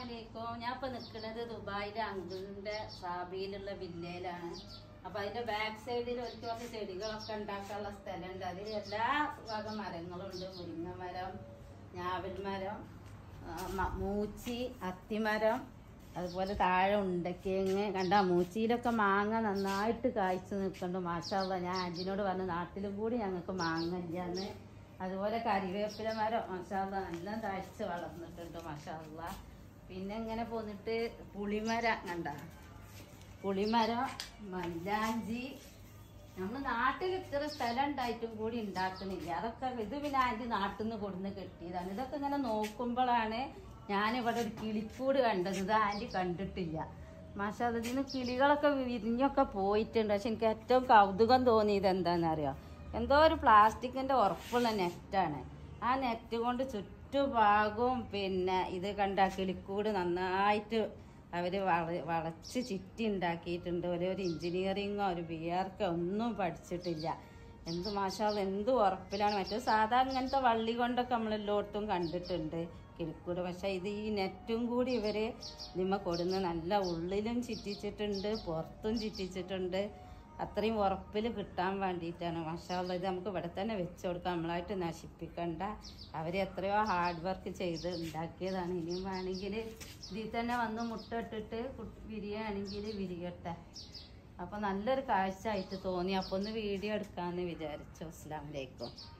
അസ്സലാമലൈക്കും ഞാൻ ഇപ്പൊ നിൽക്കുന്നത് ദുബായിലെ അങ്കിളിന്റെ സാബിയിലുള്ള വില്ലയിലാണ് അപ്പൊ അതിന്റെ ബാക്ക് സൈഡിൽ ഒരു കുറച്ച് ചെടികളൊക്കെ ഉണ്ടാക്കാനുള്ള സ്ഥലമുണ്ട് അതിൽ എല്ലാ വക മരങ്ങളും ഉണ്ട് മുരിങ്ങ മരം ഞാവൽ മരം ആ, മ- മൂച്ചി അത്തിമരം അതുപോലെ താഴെ ഉണ്ടക്കേങ്ങ് കണ്ട മൂച്ചിയിലൊക്കെ മാങ്ങ നന്നായിട്ട് കായ്ച്ചു നിൽക്കുന്നുണ്ട് മാഷാള്ള ഞാൻ ആൻറ്റിനോട് പറഞ്ഞു നാട്ടിലും കൂടി ഞങ്ങൾക്ക് മാങ്ങ ഇല്ലാന്ന് അതുപോലെ കരിവേപ്പില മരം മാഷാള്ള നല്ല താഴ്ച വളർന്നിട്ടുണ്ട് മാഷാള്ള പിന്നെ ഇങ്ങനെ പോന്നിട്ട് പുളിമരം കണ്ട പുളിമരം മൈലാഞ്ചി നമ്മൾ നാട്ടിൽ ഇത്ര സ്ഥലം ഉണ്ടായിട്ടും കൂടി ഉണ്ടാക്കണില്ല അതൊക്കെ ഇത് പിന്നെ ആൻറ്റി നാട്ടിൽ നിന്ന് കൊടുന്ന് കെട്ടിയതാണ് ഇതൊക്കെ ഇങ്ങനെ നോക്കുമ്പോഴാണ് ഞാനിവിടെ ഒരു കിളിക്കൂട് കണ്ടത് ഇത് ആൻറ്റി കണ്ടിട്ടില്ല മാഷാ ഇതിന് കിളികളൊക്കെ വിരിഞ്ഞൊക്കെ പോയിട്ടുണ്ട് പക്ഷെ എനിക്ക് ഏറ്റവും കൗതുകം തോന്നിയത് എന്താണെന്നറിയോ എന്തോ ഒരു പ്ലാസ്റ്റിക്കിന്റെ ഉറപ്പുള്ള നെറ്റാണ് ആ നെറ്റ് കൊണ്ട് ചുറ്റുഭാഗവും പിന്നെ ഇത് കണ്ട കിളിക്കൂട് നന്നായിട്ട് അവര് വള വളച്ച് ചുറ്റി ഉണ്ടാക്കിയിട്ടുണ്ട് ഒരു ഒരു എഞ്ചിനീയറിങ്ങോ ഒരു ബി ആർക്കോ ഒന്നും പഠിച്ചിട്ടില്ല എന്ത് മാഷാള്ള എന്ത് ഉറപ്പിലാണ് മറ്റേ സാധാരണ ഇങ്ങനത്തെ വള്ളി കൊണ്ടൊക്കെ നമ്മൾ എല്ലായിടത്തും കണ്ടിട്ടുണ്ട് കിളിക്കൂട് പക്ഷെ ഇത് ഈ നെറ്റും കൂടി ഇവര് ഇതിമ്മ കൊടുന്ന് നല്ല ഉള്ളിലും ചുറ്റിച്ചിട്ടുണ്ട് പുറത്തും ചുറ്റിച്ചിട്ടുണ്ട് അത്രയും ഉറപ്പിൽ കിട്ടാൻ വേണ്ടിയിട്ടാണ് മാഷാള്ള ഇത് നമുക്ക് ഇവിടെ തന്നെ വെച്ച് കൊടുക്കാം നമ്മളായിട്ട് നശിപ്പിക്കണ്ട അവർ എത്രയോ ഹാർഡ് വർക്ക് ചെയ്ത് ഉണ്ടാക്കിയതാണ് ഇനിയും വേണമെങ്കിൽ ഇതിൽ തന്നെ വന്ന് മുട്ട ഇട്ടിട്ട് കുട്ടി വിരിയുകയാണെങ്കിൽ വിരിയട്ടെ അപ്പോൾ നല്ലൊരു കാഴ്ച ആയിട്ട് തോന്നി അപ്പോൾ ഒന്ന് വീഡിയോ എടുക്കാമെന്ന് വിചാരിച്ചു അസ്സാം വലൈക്കും